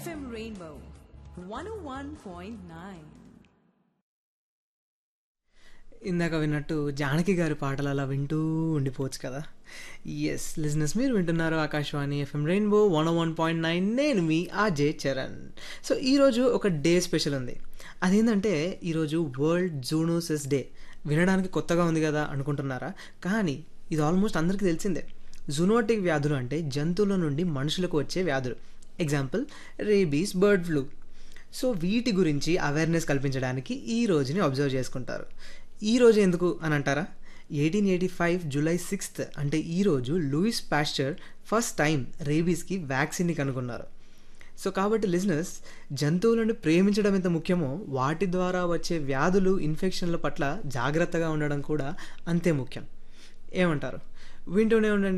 FM Rainbow 101.9. ఇందాక విన్నట్టు జానకి గారి పాటలు అలా వింటూ ఉండిపోవచ్చు కదా ఎస్ లిజినెస్ మీరు వింటున్నారు Akashvani FM rainbow one one point nine నేను మీ అజయ్ చరణ్ సో ఈరోజు ఒక డే స్పెషల్ ఉంది అదేంటంటే ఈరోజు వరల్డ్ జూనోసిస్ డే వినడానికి కొత్తగా ఉంది కదా అనుకుంటున్నారా కానీ ఇది ఆల్మోస్ట్ అందరికీ తెలిసిందే జూనోటిక్ వ్యాధులు అంటే జంతువుల నుండి మనుషులకు వచ్చే వ్యాధులు example rabies bird flu so వీటి గురించి అవేర్నెస్ కల్పించడానికి ఈ రోజుని అబ్జర్వ్ చేసుకుంటారు ఈ రోజు ఎందుకు అని అంటారా eighteen eighty five July sixth అంటే ఈ రోజు లూయిస్ పాస్చర్ ఫస్ట్ టైం రేబీస్కి వ్యాక్సిన్ని కనుగొన్నారు సో కాబట్టి లిజినెస్ జంతువులను ప్రేమించడం ఎంత ముఖ్యమో వాటి ద్వారా వచ్చే వ్యాధులు ఇన్ఫెక్షన్ల పట్ల జాగ్రత్తగా ఉండడం కూడా అంతే ముఖ్యం ఏమంటారు వింటూనే ఉండండి